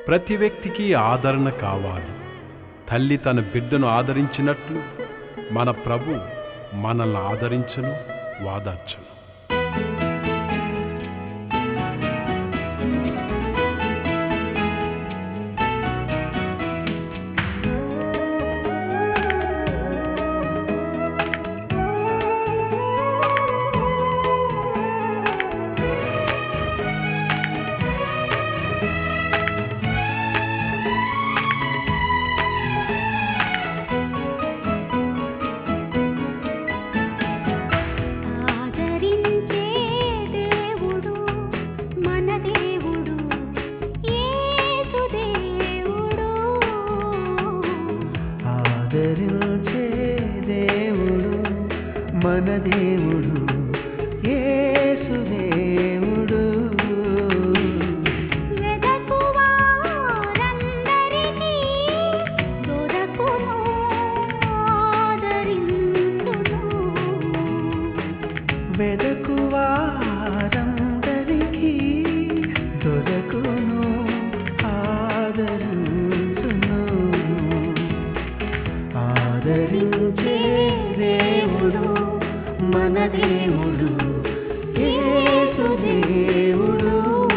ప్రతి వ్యక్తికి ఆదరణ కావాలి తల్లి తన బిడ్డను ఆదరించినట్లు మన ప్రభు మనల్ని ఆదరించును వాదార్చును ఆదరించే దేవుడు మన దేవుడు యేసు దేవుడు ఆదరించే దేవుడు మన దేవుడు యేసు దేవుడు వెదకు వారందరికీ దొరకును ఆదరించును వెదకు వారందరికీ దొరకును ఆదరించును ఆదరించే దేవుడు మన దేవుడు యేసు దేవుడు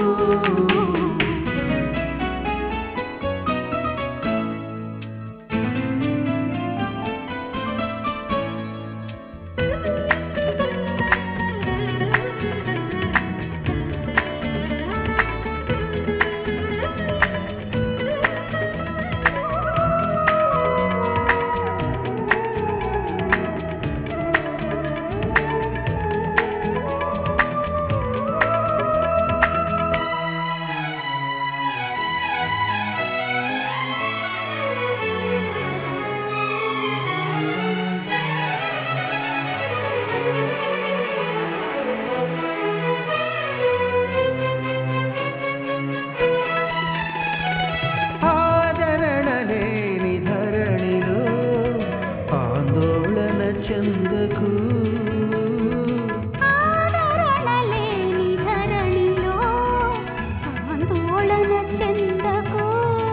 ఆదరణ లేని ధరణిలో ఆందోళన చెందకు ఆదరణ లేని ధరణిలో ఆందోళన చెందకు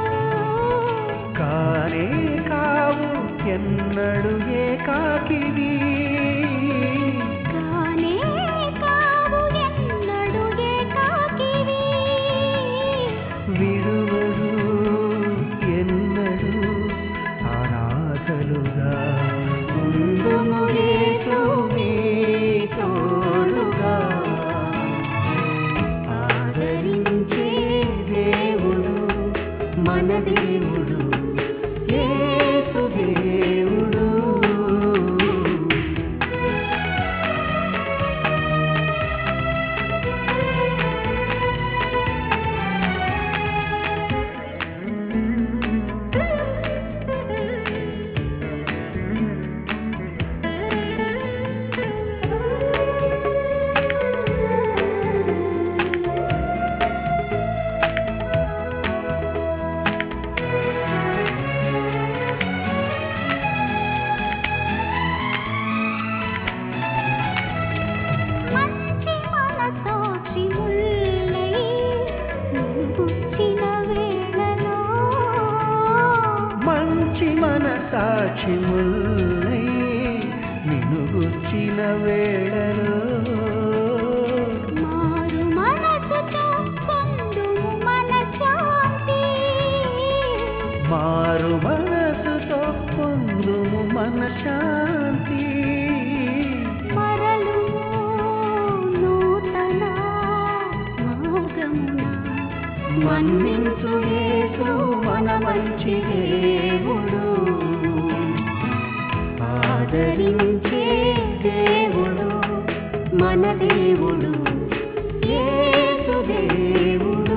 కానే కావు ఎన్నడు ఏకాకివి కానే కావు ఎన్నడు ఏకాకివి విడువడు ఎన్నడు అనాథలుగా ఉందుము యేసు నీ తోడుగా ఆదరించే దేవుడు మన దేవుడు యేసు దేవుడు మంచి మనసాక్షి ముల్లై గుచ్చిన వేళలో మంచి మనసాక్షి ముల్లై నిన్ను గుచ్చిన వేళలో మారు మనసుతో పొందుము మనశ్శాంతి మారు మనసుతో పొందుము మన శాంతి మరలు నూతన మార్గమున మన్నించు యేసు మన మంచి దేవుడు ఆదరించే దేవుడు మన దేవుడు యేసు దేవుడు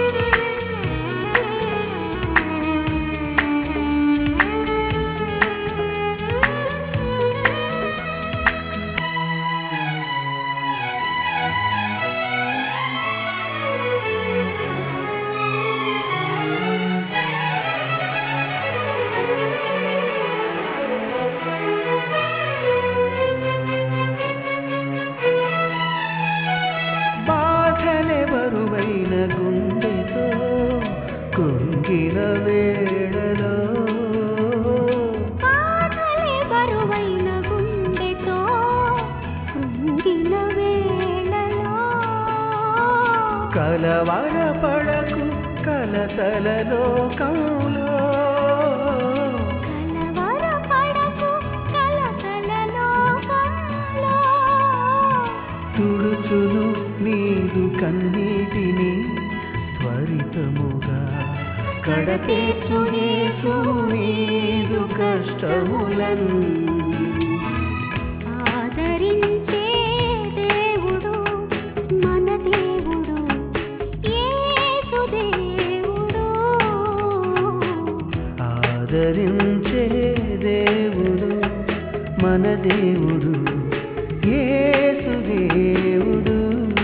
Thank you. కలవరపడకు కలతల లోకంలో కలవరపడకు కలకల లోకంలో తుడుచును నీదు కన్నీటిని త్వరితముగా కడతీర్చు యేసు నీదు కష్టములను ఆదరించే దేవుడు మన దేవుడు యేసు దేవుడు ఆదరించే దేవుడు మన దేవుడు యేసు దేవుడు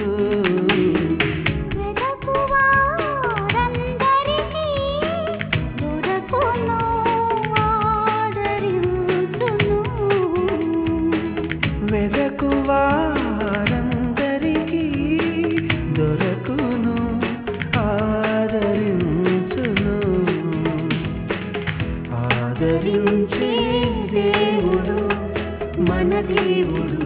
వెదకు వారందరికీ దొరకును ఆదరించును వెదకు వారందరికీ దొరకును ఆదరించును ఆదరించే దేవుడు మన దేవుడు